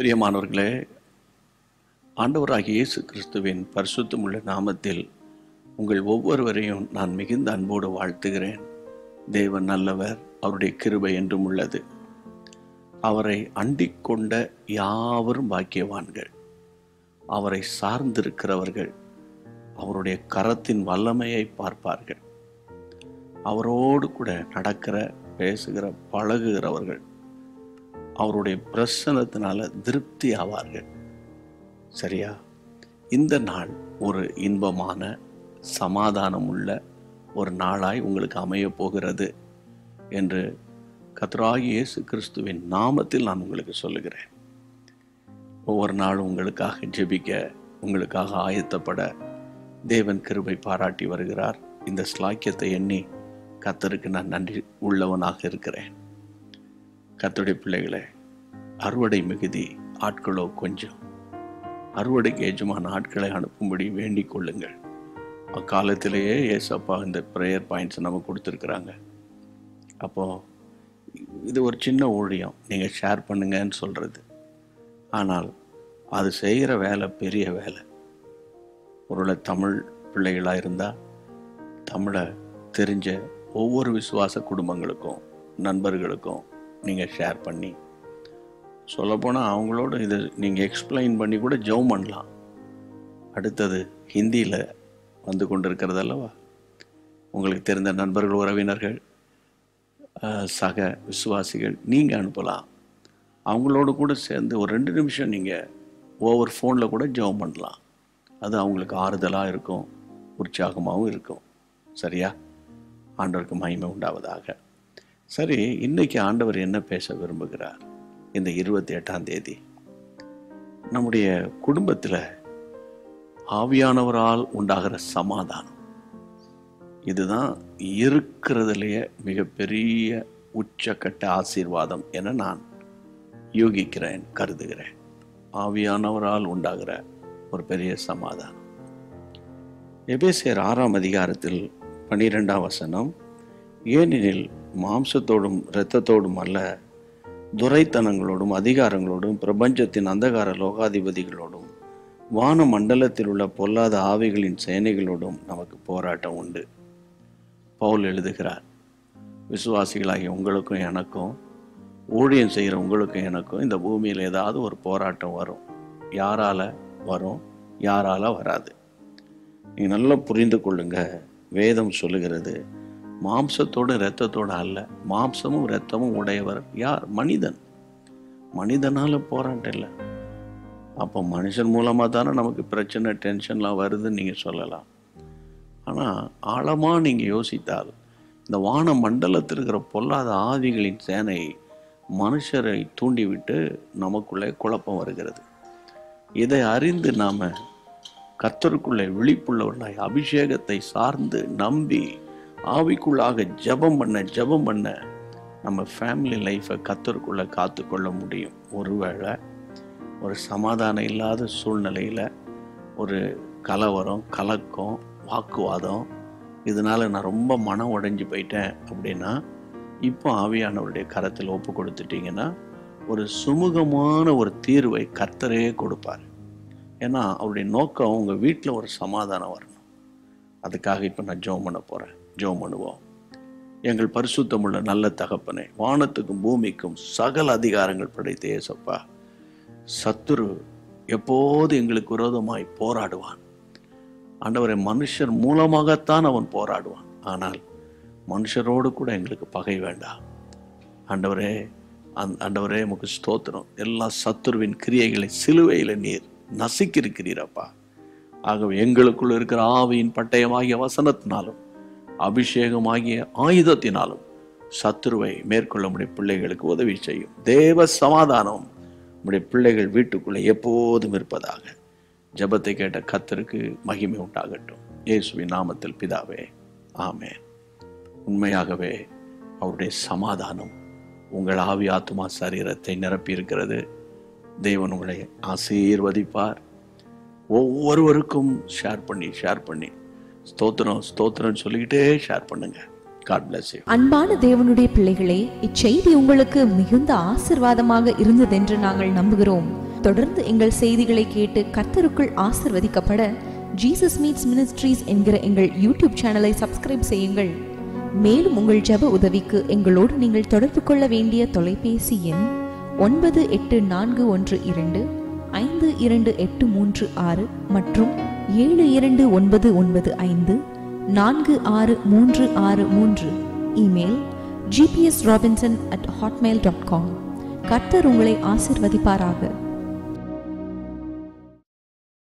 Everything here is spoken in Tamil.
பிரியமானவர்களே ஆண்டவராகிய இயேசு கிறிஸ்துவின் பரிசுத்தமுள்ள நாமத்தில் உங்கள் ஒவ்வொருவரையும் நான் மிகுந்த அன்போடு வாழ்த்துகிறேன் தேவன் நல்லவர் அவருடைய கிருபை என்றும் உள்ளது அவரை அண்டிக் கொண்ட யாவரும் பாக்கியவான்கள் அவரை சார்ந்திருக்கிறவர்கள் அவருடைய கரத்தின் வல்லமையை பார்ப்பார்கள் அவரோடு கூட நடக்கிற பேசுகிற பழகுகிறவர்கள் அவருடைய பிரசனத்தினால திருப்தி ஆவார்கள் சரியா இந்த நாள் ஒரு இன்பமான சமாதானம் உள்ள ஒரு நாளாய் உங்களுக்கு அமையப் போகிறது என்று கர்த்தராகிய இயேசு கிறிஸ்துவின் நாமத்தில் நான் உங்களுக்கு சொல்லுகிறேன் ஒவ்வொரு நாளும் உங்களுக்காக ஜெபிக்க உங்களுக்காக ஆயத்தப்பட தேவன் கிருபை பாராட்டி வருகிறார் இந்த ஸ்லாக்கியத்தை எண்ணி கத்தருக்கு நான் நன்றி உள்ளவனாக இருக்கிறேன் கத்தருடைய பிள்ளைகளே அறுவடை மிகுதி ஆட்களோ கொஞ்சம் அறுவடைக்கு ஏஜமான ஆட்களை அனுப்பும்படி வேண்டிக் கொள்ளுங்கள் அக்காலத்திலேயே ஏசப்பா இந்த ப்ரேயர் பாயிண்ட்ஸ் நமக்கு கொடுத்துருக்குறாங்க அப்போது இது ஒரு சின்ன ஊழியம் நீங்கள் ஷேர் பண்ணுங்கன்னு சொல்கிறது ஆனால் அது செய்கிற வேலை பெரிய வேலை ஒருவேளை தமிழ் பிள்ளைகளாக இருந்தால் தமிழை தெரிஞ்ச ஒவ்வொரு விசுவாச குடும்பங்களுக்கும் நண்பர்களுக்கும் நீங்கள் ஷேர் பண்ணி சொல்லப்போனால் அவங்களோட இதை நீங்கள் எக்ஸ்பிளைன் பண்ணி கூட ஜெபம் பண்ணலாம் அடுத்தது ஹிந்தியில் வந்து கொண்டிருக்கிறது அல்லவா உங்களுக்கு தெரிந்த நண்பர்கள் உறவினர்கள் அஹ், சக விசுவாசிகள் நீங்கள் அனுப்பலாம் அவங்களோட கூட சேர்ந்து ஒரு ரெண்டு நிமிஷம் நீங்கள் ஓவர் ஃபோனில் கூட ஜெபம் பண்ணலாம் அது அவங்களுக்கு ஆறுதலாக இருக்கும் உற்சாகமாகவும் இருக்கும் சரியா ஆண்டவருக்கு மகிமை உண்டாவதாக சரி இன்னைக்கு ஆண்டவர் என்ன பேச விரும்புகிறார் இந்த இருபத்தி எட்டாம் தேதி நம்முடைய குடும்பத்தில் ஆவியானவரால் உண்டாகிற சமாதானம் இதுதான் இருக்கிறதுலேயே மிகப்பெரிய உச்சக்கட்ட ஆசீர்வாதம் என நான் யூகிக்கிறேன் கருதுகிறேன் ஆவியானவரால் உண்டாகிற ஒரு பெரிய சமாதானம் எபேசியர் ஆறாம் அதிகாரத்தில் பனிரெண்டாம் வசனம் ஏனெனில் மாம்சத்தோடும் இரத்தத்தோடும் அல்ல துரைத்தனங்களோடும் அதிகாரங்களோடும் பிரபஞ்சத்தின் அந்தகார லோகாதிபதிகளோடும் வான மண்டலத்தில் உள்ள பொல்லாத ஆவிகளின் சேனைகளோடும் நமக்கு போராட்டம் உண்டு பவுல் எழுதுகிறார் விசுவாசிகளாகிய உங்களுக்கும் எனக்கும் ஊழியம் செய்கிற உங்களுக்கும் எனக்கும் இந்த பூமியில் ஏதாவது ஒரு போராட்டம் வரும் யாரால வரும் யாரால வராது நீங்கள் நல்லா புரிந்து கொள்ளுங்க வேதம் சொல்லுகிறது மாம்சத்தோடு இரத்தத்தோடு அல்ல மாம்சமும் இரத்தமும் உடையவர் யார் மனிதன் மனிதனால போராட்டம் இல்லை அப்போ மனுஷன் மூலமாக தானே நமக்கு பிரச்சனை டென்ஷன்லாம் வருதுன்னு நீங்கள் சொல்லலாம் ஆனால் ஆழமாக நீங்கள் யோசித்தால் இந்த வான மண்டலத்தில் இருக்கிற பொல்லாத ஆவிகளின் சேனை மனுஷரை தூண்டிவிட்டு நமக்குள்ளே குழப்பம் வருகிறது இதை அறிந்து நாம் கர்த்தருக்குள்ளே விழிப்புள்ளவர்களாய் அபிஷேகத்தை சார்ந்து நம்பி ஆவிக்குள்ளாக ஜெபம் பண்ண ஜெபம் பண்ண நம்ம ஃபேமிலி லைஃப்பை கத்தருக்குள்ளே காத்துக்கொள்ள முடியும் ஒருவேளை ஒரு சமாதானம் இல்லாத சூழ்நிலையில் ஒரு கலவரம் கலக்கம் வாக்குவாதம் இதனால் நான் ரொம்ப மனம் உடைஞ்சு போயிட்டேன் அப்படின்னா இப்போ ஆவியானவருடைய கரத்தில் ஒப்பு கொடுத்துட்டீங்கன்னா ஒரு சுமூகமான ஒரு தீர்வை கர்த்தரே கொடுப்பார் ஏன்னா அவருடைய நோக்கம் உங்கள் வீட்டில் ஒரு சமாதானம் வரணும் அதுக்காக இப்போ நான் ஜெபம் பண்ண போகிறேன் ஜெபம் பண்ணுவோம் எங்கள் பரிசுத்தமுள்ள நல்ல தகப்பனே வானத்துக்கும் பூமிக்கும் சகல அதிகாரங்கள் படைத்த ஏசப்பா சத்துரு எப்போது எங்களுக்கு விரோதமாய் போராடுவான் ஆண்டவரை மனுஷர் மூலமாகத்தான் அவன் போராடுவான் ஆனால் மனுஷரோடு கூட எங்களுக்கு பகை வேண்டாம் ஆண்டவரே அந் ஆண்டவரே உமக்கு ஸ்தோத்திரம் எல்லா சத்துருவின் கிரியைகளை சிலுவையில் நீர் நசுக்கியிருக்கிறீரப்பா ஆகவே எங்களுக்குள் இருக்கிற ஆவியின் பட்டயமாகிய வசனத்தினாலும் அபிஷேகமாகிய ஆயுதத்தினாலும் சத்துருவை மேற்கொள்ள முடிய பிள்ளைகளுக்கு உதவி செய்யும் தேவ சமாதானம் நம்முடைய பிள்ளைகள் வீட்டுக்குள்ளே எப்போதும் இருப்பதாக ஜெபத்தை கேட்ட கத்தருக்கு மகிமை உண்டாகட்டும் இயேசுவின் நாமத்தில் பிதாவே ஆமென் உண்மையாகவே அவருடைய சமாதானம் உங்கள் ஆவி ஆத்துமா சரீரத்தை நிரப்பி இருக்கிறது தேவன் உங்களை ஆசீர்வதிப்பார் ஒவ்வொருவருக்கும் ஷேர் பண்ணி ஷேர் பண்ணி ஸ்தோத்திரம் ஸ்தோத்திரம் சொல்லிக்கிட்டே ஷேர் பண்ணுங்க காட் பிளஸ் யூ அன்பான தேவனுடைய பிள்ளைகளே இச்செய்தி உங்களுக்கு மிகுந்த ஆசிர்வாதமாக இருந்ததென்று நாங்கள் நம்புகிறோம் தொடர்ந்து எங்கள் செய்திகளை கேட்டு கர்த்தருக்குள் ஆசிர்வதிக்கப்பட ஜீசஸ் மீட்ஸ் மினிஸ்ட்ரீஸ் என்கிற எங்கள் யூடியூப் சேனலை சப்ஸ்கிரைப் செய்யுங்கள் மேலும் உங்கள் ஜெப உதவிக்கு எங்களோடு நீங்கள் தொடர்பு கொள்ள வேண்டிய தொலைபேசி எண் ஒன்பது எட்டு நான்கு ஒன்று இரண்டு ஐந்து இரண்டு எட்டு மூன்று ஆறு மற்றும் ஏழு இரண்டு ஒன்பது ஒன்பது ஐந்து நான்கு ஆறு மூன்று ஆறு மூன்று email GPS Robinson at hotmail dot com கர்த்தர் உங்களை ஆசிர்வதிப்பாராக